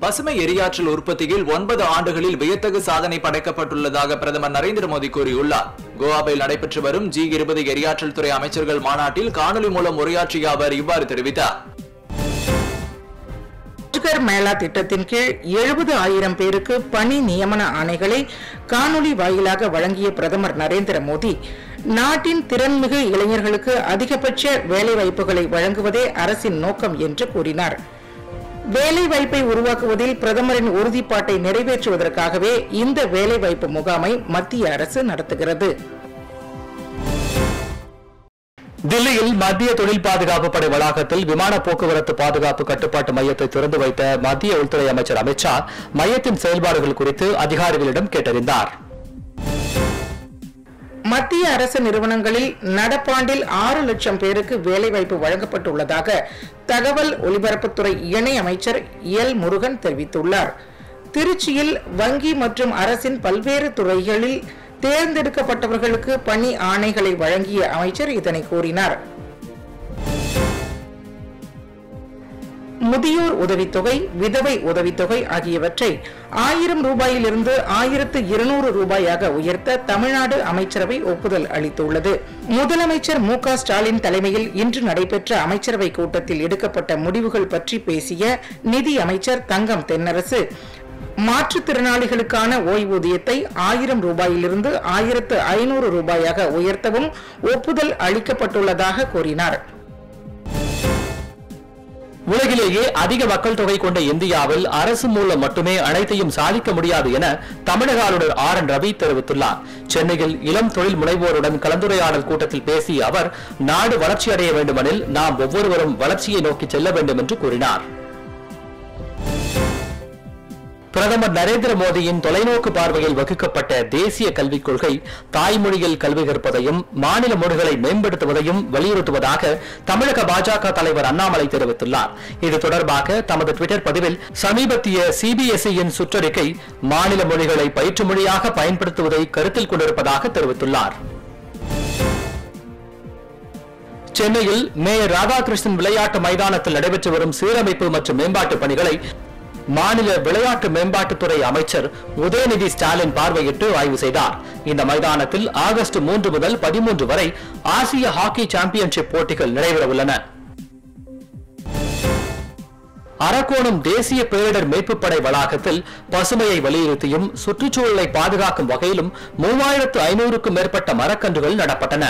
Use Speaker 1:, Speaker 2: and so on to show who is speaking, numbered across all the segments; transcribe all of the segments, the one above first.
Speaker 1: பசுமை எரியாற்றல் உற்பத்தியில் ஒன்பது ஆண்டுகளில் வியத்தகு சாதனை படைக்கப்பட்டுள்ளதாக பிரதமர் நரேந்திர மோடி கூறியுள்ளார் கோவாவில் நடைபெற்று வரும் ஜி இருபது எரியாற்றல் துறை அமைச்சர்கள் மாநாட்டில் காணொலி மூலம் உரையாற்றிய அவர் இவ்வாறு தெரிவித்தார்
Speaker 2: ரோஜ்கர் மேளா திட்டத்தின் கீழ் எழுபது ஆயிரம் பேருக்கு பணி நியமன ஆணைகளை காணொலி வாயிலாக வழங்கிய பிரதமர் நரேந்திர மோடி நாட்டின் திறன்மிகு இளைஞர்களுக்கு அதிகபட்ச வேலைவாய்ப்புகளை வழங்குவதே அரசின் நோக்கம் என்று கூறினார் வேலைவாய்ப்பை உருவாக்குவதில் பிரதமரின் உறுதிப்பாட்டை நிறைவேற்றுவதற்காகவே இந்த வேலைவாய்ப்பு முகாமை மத்திய அரசு நடத்துகிறது
Speaker 3: தில்லியில் மத்திய தொழில் பாதுகாப்பு படை வளாகத்தில் விமான போக்குவரத்து பாதுகாப்பு கட்டுப்பாட்டு மையத்தை திறந்து வைத்த மத்திய உள்துறை அமைச்சர் அமித்ஷா மையத்தின் செயல்பாடுகள் குறித்து அதிகாரிகளிடம் கேட்டறிந்தார்
Speaker 2: மத்திய அரசு நிறுவனங்களில் நடப்பாண்டில் ஆறு லட்சம் பேருக்கு வேலைவாய்ப்பு வழங்கப்பட்டுள்ளதாக தகவல் ஒலிபரப்புத்துறை இணை அமைச்சர் எல் முருகன் தெரிவித்துள்ளார் திருச்சியில் வங்கி மற்றும் அரசின் பல்வேறு துறைகளில் தேர்ந்தெடுக்கப்பட்டவர்களுக்கு பணி ஆணைகளை வழங்கிய அமைச்சர் இதனை கூறினார் முதியோர் உதவித்தொகை விதவை உதவித்தொகை ஆகியவற்றை ஆயிரம் ரூபாயிலிருந்து ஆயிரத்து இருநூறு ரூபாயாக உயர்த்த தமிழ்நாடு அமைச்சரவை ஒப்புதல் அளித்துள்ளது முதலமைச்சர் மு க ஸ்டாலின் தலைமையில் இன்று நடைபெற்ற அமைச்சரவை கூட்டத்தில் எடுக்கப்பட்ட முடிவுகள் பற்றி பேசிய நிதி அமைச்சர் தங்கம் தென்னரசு மாற்றுத்திறனாளிகளுக்கான ஓய்வூதியத்தை ஆயிரம் ரூபாயிலிருந்து ஆயிரத்து ஐநூறு ரூபாயாக உயர்த்தவும் ஒப்புதல் அளிக்கப்பட்டுள்ளதாக கூறினார்
Speaker 3: உலகிலேயே அதிக மக்கள் தொகை கொண்ட இந்தியாவில் அரசு மூலம் மட்டுமே அனைத்தையும் சாதிக்க முடியாது என தமிழக ஆளுநர் ஆர் என் ரவி தெரிவித்துள்ளார் சென்னையில் இளம் தொழில் முனைவோருடன் கலந்துரையாடல் கூட்டத்தில் பேசிய அவர் நாடு வளர்ச்சியடைய வேண்டுமெனில் நாம் ஒவ்வொருவரும் வளர்ச்சியை நோக்கி செல்ல வேண்டும் என்று கூறினார் பிரதமர் நரேந்திர மோடியின் தொலைநோக்கு பார்வையில் வகுக்கப்பட்ட தேசிய கல்விக் கொள்கை தாய்மொழியில் கல்வி கற்பதையும் மாநில மொழிகளை மேம்படுத்துவதையும் வலியுறுத்துவதாக தமிழக பாஜக தலைவர் அண்ணாமலை தெரிவித்துள்ளார் இது தொடர்பாக தமது ட்விட்டர் பதிவில் சமீபத்திய சிபிஎஸ்இயின் சுற்றறிக்கை மாநில மொழிகளை பயிற்று மொழியாக பயன்படுத்துவதை கருத்தில் கொண்டிருப்பதாக தெரிவித்துள்ளார் சென்னையில் மேயர் ராதாகிருஷ்ணன் விளையாட்டு மைதானத்தில் நடைபெற்று வரும் சீரமைப்பு மற்றும் மேம்பாட்டு பணிகளை மாநில விளையாட்டு மேம்பாட்டுத்துறை அமைச்சர் உதயநிதி ஸ்டாலின் பார்வையிட்டு ஆய்வு செய்தார் இந்த மைதானத்தில் ஆகஸ்ட் மூன்று முதல் பதிமூன்று வரை ஆசிய ஹாக்கி சாம்பியன்ஷிப் போட்டிகள் நடைபெறவுள்ளன அரக்கோணம் தேசிய பேரிடர் மீட்புப் படை வளாகத்தில் பசுமையை வலியுறுத்தியும் சுற்றுச்சூழலை பாதுகாக்கும் வகையிலும் மூவாயிரத்து ஐநூறுக்கும் மேற்பட்ட மரக்கன்றுகள் நடப்பட்டன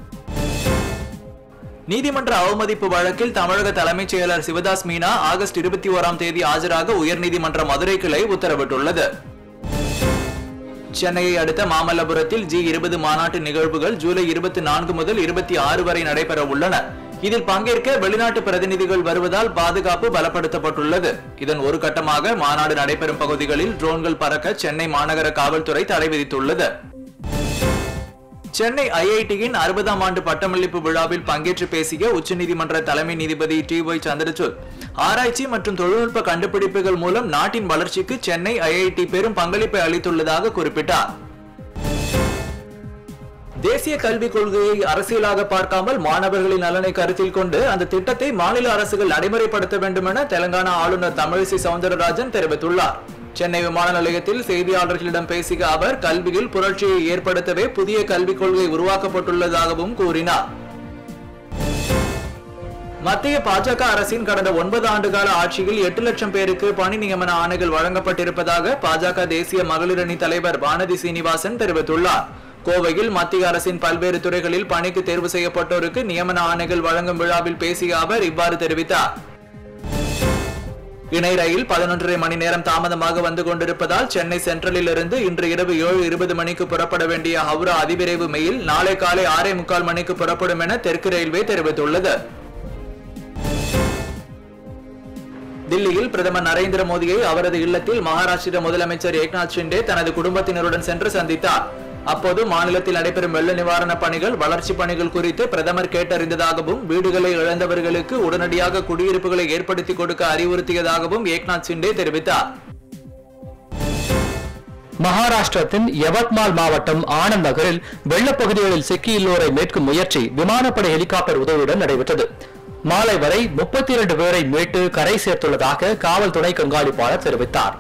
Speaker 1: நீதிமன்ற அவமதிப்பு வழக்கில் தமிழக தலைமைச் செயலர் சிவதாஸ் மீனா ஆகஸ்ட் இருபத்தி ஓராம் தேதி ஆஜராக உயர்நீதிமன்ற மதுரை கிளை உத்தரவிட்டுள்ளது சென்னையை அடுத்த மாமல்லபுரத்தில் ஜி இருபது மாநாட்டு நிகழ்வுகள் ஜூலை இருபத்தி நான்கு முதல் இருபத்தி ஆறு வரை நடைபெற உள்ளன இதில் பங்கேற்க வெளிநாட்டு பிரதிநிதிகள் வருவதால் பாதுகாப்பு பலப்படுத்தப்பட்டுள்ளது இதன் ஒரு கட்டமாக மாநாடு நடைபெறும் பகுதிகளில் ட்ரோன்கள் பறக்க சென்னை மாநகர காவல்துறை தடை விதித்துள்ளது சென்னை ஐஐடியின் அறுபதாம் ஆண்டு பட்டமளிப்பு விழாவில் பங்கேற்று பேசிய உச்சநீதிமன்ற தலைமை நீதிபதி டி ஒய் சந்திரசூட் ஆராய்ச்சி மற்றும் தொழில்நுட்ப கண்டுபிடிப்புகள் மூலம் நாட்டின் வளர்ச்சிக்கு சென்னை ஐஐடி பெரும் பங்களிப்பை அளித்துள்ளதாக குறிப்பிட்டார் தேசிய கல்விக் கொள்கையை அரசியலாக பார்க்காமல் மாணவர்களின் நலனை கருத்தில் கொண்டு அந்த திட்டத்தை மாநில அரசுகள் நடைமுறைப்படுத்த வேண்டும் என தெலங்கானா ஆளுநர் தமிழிசை சவுந்தரராஜன் தெரிவித்துள்ளார் சென்னை விமான நிலையத்தில் செய்தியாளர்களிடம் பேசிய அவர் கல்வியில் புரட்சியை ஏற்படுத்தவே புதிய கல்விக் கொள்கை உருவாக்கப்பட்டுள்ளதாகவும் கூறினார் மத்திய பாஜக அரசின் கடந்த ஒன்பது ஆண்டுகால ஆட்சியில் எட்டு லட்சம் பேருக்கு பணி நியமன ஆணைகள் வழங்கப்பட்டிருப்பதாக பாஜக தேசிய மகளிர் அணி தலைவர் வானதி சீனிவாசன் தெரிவித்துள்ளார் கோவையில் மத்திய அரசின் பல்வேறு துறைகளில் பணிக்கு தேர்வு செய்யப்பட்டோருக்கு நியமன ஆணைகள் வழங்கும் விழாவில் பேசிய அவர் இவ்வாறு தெரிவித்தார் இணை ரயில் பதினொன்றரை மணி நேரம் தாமதமாக வந்து கொண்டிருப்பதால் சென்னை சென்ட்ரலில் இருந்து இன்று இரவு ஏழு இருபது மணிக்கு புறப்பட வேண்டிய ஹவுரா அதிவிரைவு மெயில் நாளை காலை ஆறே முக்கால் மணிக்கு புறப்படும் என தெற்கு ரயில்வே தெரிவித்துள்ளது தில்லியில் பிரதமர் நரேந்திர மோடியை அவரது இல்லத்தில் மகாராஷ்டிர முதலமைச்சர் ஏக்நாத் ஷிண்டே தனது குடும்பத்தினருடன் சென்று சந்தித்தார் அப்போது மாநிலத்தில் நடைபெறும் வெள்ள நிவாரணப் பணிகள் வளர்ச்சி பணிகள் குறித்து பிரதமர் கேட்டறிந்ததாகவும் வீடுகளை இழந்தவர்களுக்கு உடனடியாக குடியிருப்புகளை ஏற்படுத்தி கொடுக்க அறிவுறுத்தியதாகவும் ஏக்நாத் ஷிண்டே தெரிவித்தார்
Speaker 3: மகாராஷ்டிரத்தின் யவத்மால் மாவட்டம் ஆனந்த் நகரில் வெள்ளப்பகுதிகளில் சிக்கியுள்ளோரை மீட்கும் முயற்சி விமானப்படை ஹெலிகாப்டர் உதவியுடன் நடைபெற்றது மாலை வரை முப்பத்தி இரண்டு பேரை மீட்டு கரை சேர்த்துள்ளதாக காவல் துணை கண்காணிப்பாளர் தெரிவித்தார்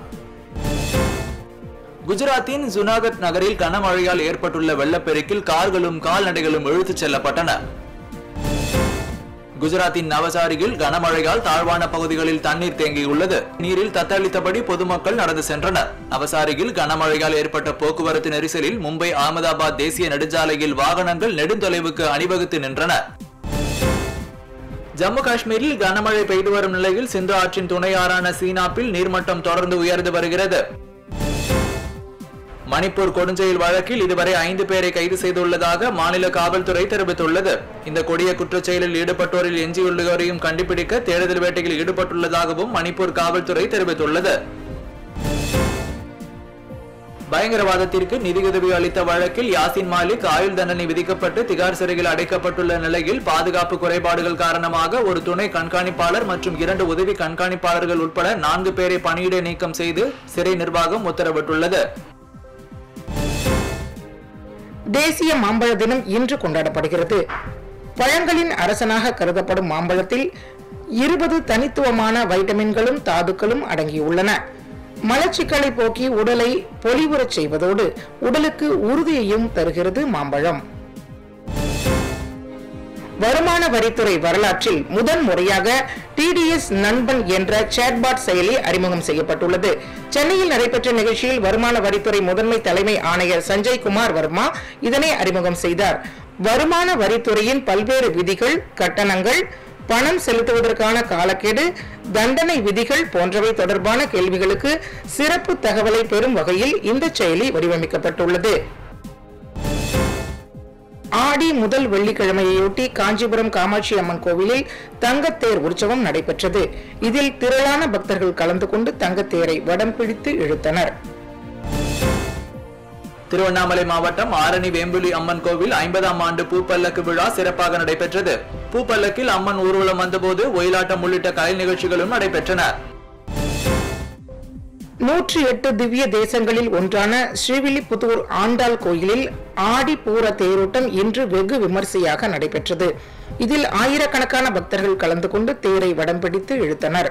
Speaker 1: குஜராத்தின் ஜுனாகத் நகரில் கனமழையால் ஏற்பட்டுள்ள வெள்ளப்பெருக்கில் கார்களும் கால்நடைகளும் இழுத்துச் செல்லப்பட்டன குஜராத்தின் நவசாரியில் கனமழையால் தாழ்வான பகுதிகளில் தண்ணீர் தேங்கியுள்ளது நீரில் தத்தளித்தபடி பொதுமக்கள் நடந்து சென்றனர் நவசாரியில் கனமழையால் ஏற்பட்ட போக்குவரத்து நெரிசலில் மும்பை அகமதாபாத் தேசிய நெடுஞ்சாலையில் வாகனங்கள் நெடுந்தொலைவுக்கு அணிவகுத்து நின்றன ஜம்மு காஷ்மீரில் கனமழை பெய்து வரும் நிலையில் சிந்து ஆற்றின் துணை ஆறான சீனாப்பில் நீர்மட்டம் தொடர்ந்து உயர்ந்து வருகிறது மணிப்பூர் கொடுஞ்செயல் வழக்கில் இதுவரை ஐந்து பேரை கைது செய்துள்ளதாக மாநில காவல்துறை தெரிவித்துள்ளது இந்த கொடிய குற்றச்செயலில் ஈடுபட்டோரில் எஞ்சியுள்ளவரையும் கண்டுபிடிக்க தேடுதல் வேட்டையில் ஈடுபட்டுள்ளதாகவும் மணிப்பூர் காவல்துறை தெரிவித்துள்ளது பயங்கரவாதத்திற்கு நிதியுதவி அளித்த வழக்கில் யாசின் மாலிக் ஆயுள் தண்டனை விதிக்கப்பட்டு திகார் சிறையில் அடைக்கப்பட்டுள்ள நிலையில் பாதுகாப்பு குறைபாடுகள் காரணமாக ஒரு துணை கண்காணிப்பாளர் மற்றும் இரண்டு உதவி கண்காணிப்பாளர்கள் உட்பட நான்கு பேரை பணியிடை நீக்கம் செய்து சிறை நிர்வாகம் உத்தரவிட்டுள்ளது
Speaker 2: தேசிய மாம்பழ தினம் இன்று கொண்டாடப்படுகிறது பழங்களின் அரசனாக கருதப்படும் மாம்பழத்தில் இருபது தனித்துவமான வைட்டமின்களும் தாதுக்களும் அடங்கியுள்ளன மலச்சிக்கலை போக்கி உடலை பொலிவுறச் செய்வதோடு உடலுக்கு உறுதியையும் தருகிறது மாம்பழம் வருமான வரித்துறை வரலாற்றில் முதன் முறையாக டிடிஎஸ் நண்பன் என்ற சேட்பாட் செயலி அறிமுகம் செய்யப்பட்டுள்ளது சென்னையில் நடைபெற்ற நிகழ்ச்சியில் வருமான வரித்துறை முதன்மை தலைமை ஆணையர் சஞ்சய் குமார் வர்மா இதனை அறிமுகம் செய்தார் வருமான வரித்துறையின் பல்வேறு விதிகள் கட்டணங்கள் பணம் செலுத்துவதற்கான காலக்கெடு தண்டனை விதிகள் போன்றவை தொடர்பான கேள்விகளுக்கு சிறப்பு தகவலை பெறும் வகையில் இந்த செயலி வடிவமைக்கப்பட்டுள்ளது ஆடி முதல் வெள்ளிக்கிழமையொட்டி காஞ்சிபுரம் காமாட்சி அம்மன் கோவிலில் தங்கத்தேர் உற்சவம் நடைபெற்றது இதில் திரளான பக்தர்கள் கலந்து கொண்டு தங்கத்தேரை வடம் பிடித்து இழுத்தனர்
Speaker 1: திருவண்ணாமலை மாவட்டம் ஆரணி வேம்புலி அம்மன் கோவில் ஐம்பதாம் ஆண்டு பூப்பல்லக்கு விழா சிறப்பாக நடைபெற்றது பூப்பல்லக்கில் அம்மன் ஊர்வலம் வந்தபோது ஒயிலாட்டம் உள்ளிட்ட கலை நிகழ்ச்சிகளும் நடைபெற்றன
Speaker 2: நூற்றி எட்டு திவ்ய தேசங்களில் ஒன்றான ஸ்ரீவில்லிபுத்தூர் ஆண்டாள் கோயிலில் ஆடி பூர தேரோட்டம் இன்று வெகு விமர்சையாக நடைபெற்றது இதில் ஆயிரக்கணக்கான பக்தர்கள் கலந்து கொண்டு தேரை வடம் பிடித்து இழுத்தனர்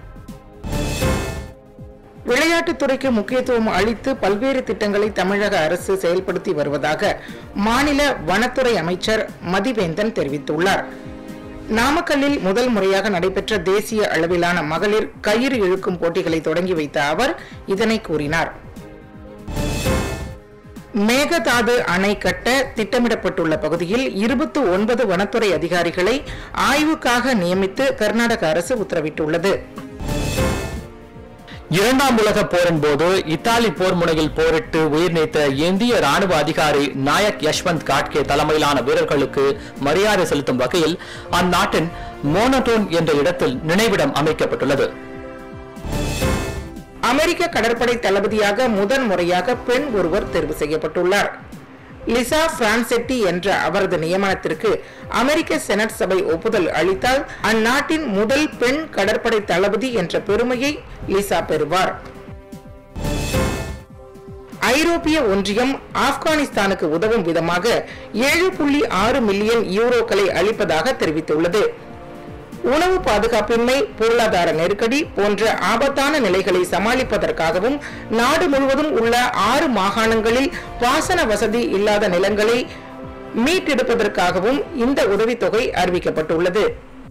Speaker 2: விளையாட்டுத்துறைக்கு முக்கியத்துவம் அளித்து பல்வேறு திட்டங்களை தமிழக அரசு செயல்படுத்தி வருவதாக மாநில வனத்துறை அமைச்சர் மதிவேந்தன் தெரிவித்துள்ளார் நாமக்கல்லில் முதல் முறையாக நடைபெற்ற தேசிய அளவிலான மகளிர் கயிறு இழுக்கும் போட்டிகளை தொடங்கி வைத்த அவர் இதனை கூறினார் மேகதாது அணை கட்ட திட்டமிடப்பட்டுள்ள பகுதியில் இருபத்தி ஒன்பது வனத்துறை அதிகாரிகளை ஆய்வுக்காக நியமித்து கர்நாடக அரசு உத்தரவிட்டுள்ளது
Speaker 3: இரண்டாம் உலக போரின் போது இத்தாலி போர் முனையில் போரிட்டு உயிர் நீத்த இந்திய ராணுவ அதிகாரி நாயக் யஷ்வந்த் காட்கே தலைமையிலான வீரர்களுக்கு மரியாதை செலுத்தும் வகையில் அந்நாட்டின் மோனோட்டோன் என்ற இடத்தில் நினைவிடம் அமைக்கப்பட்டுள்ளது
Speaker 2: அமெரிக்க கடற்படை தளபதியாக முதன் முறையாக பெண் ஒருவர் தேர்வு செய்யப்பட்டுள்ளார் லிசா பிரான்செட்டி என்ற அவரது நியமனத்திற்கு அமெரிக்க செனட் சபை ஒப்புதல் அளித்தால் அந்நாட்டின் முதல் பெண் கடற்படை தளபதி என்ற பெருமையை லிசா பெறுவார் ஐரோப்பிய ஒன்றியம் ஆப்கானிஸ்தானுக்கு உதவும் விதமாக ஏழு புள்ளி ஆறு மில்லியன் யூரோக்களை அளிப்பதாக தெரிவித்துள்ளது உணவு பாதுகாப்பின்மை பொருளாதார நெருக்கடி போன்ற ஆபத்தான நிலைகளை சமாளிப்பதற்காகவும் நாடு முழுவதும் உள்ள ஆறு மாகாணங்களில் பாசன வசதி இல்லாத நிலங்களை மீட்டெடுப்பதற்காகவும் இந்த உதவித்தொகை அறிவிக்கப்பட்டுள்ளது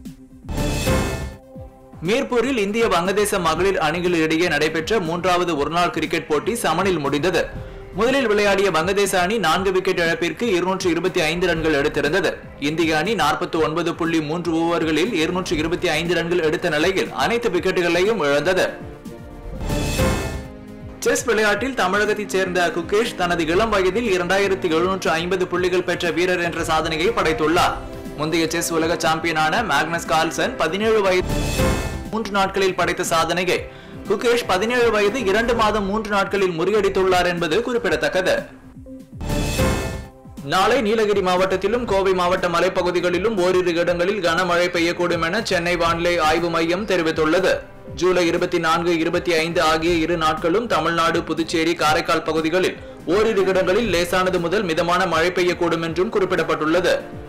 Speaker 1: மீர்பூரில் இந்திய வங்கதேச மகளிர் அணிகளிடையே நடைபெற்ற மூன்றாவது ஒருநாள் கிரிக்கெட் போட்டி சமனில் முடிந்தது முதலில் விளையாடிய வங்கதேச அணி நான்கு விக்கெட் இழப்பிற்கு இருநூற்று இருபத்தி ஐந்து ரன்கள் எடுத்திருந்தது இந்திய அணி நாற்பத்தி ஒன்பது புள்ளி மூன்று ஓவர்களில் இருநூற்று இருபத்தி ஐந்து ரன்கள் எடுத்த நிலையில் அனைத்து விக்கெட்டுகளையும் இழந்தது செஸ் விளையாட்டில் தமிழகத்தைச் சேர்ந்த குகேஷ் தனது இளம் வயதில் இரண்டாயிரத்தி எழுநூற்று ஐம்பது புள்ளிகள் பெற்ற வீரர் என்ற சாதனையை படைத்துள்ளார் முந்தைய செஸ் உலக சாம்பியனான மேக்னஸ் கார்ல்சன் பதினேழு வயது மூன்று நாட்களில் படைத்த சாதனையை குகேஷ் பதினேழு வயது இரண்டு மாதம் மூன்று நாட்களில் முறியடித்துள்ளார் என்பது குறிப்பிடத்தக்கது நாளை நீலகிரி மாவட்டத்திலும் கோவை மாவட்ட மலைப்பகுதிகளிலும் ஓரிரு இடங்களில் கனமழை பெய்யக்கூடும் என சென்னை வானிலை ஆய்வு மையம் தெரிவித்துள்ளது ஜூலை இருபத்தி நான்கு இருபத்தி ஐந்து ஆகிய இரு நாட்களும் தமிழ்நாடு புதுச்சேரி காரைக்கால் பகுதிகளில் ஓரிரு இடங்களில் லேசானது முதல் மிதமான மழை பெய்யக்கூடும் என்றும் குறிப்பிடப்பட்டுள்ளது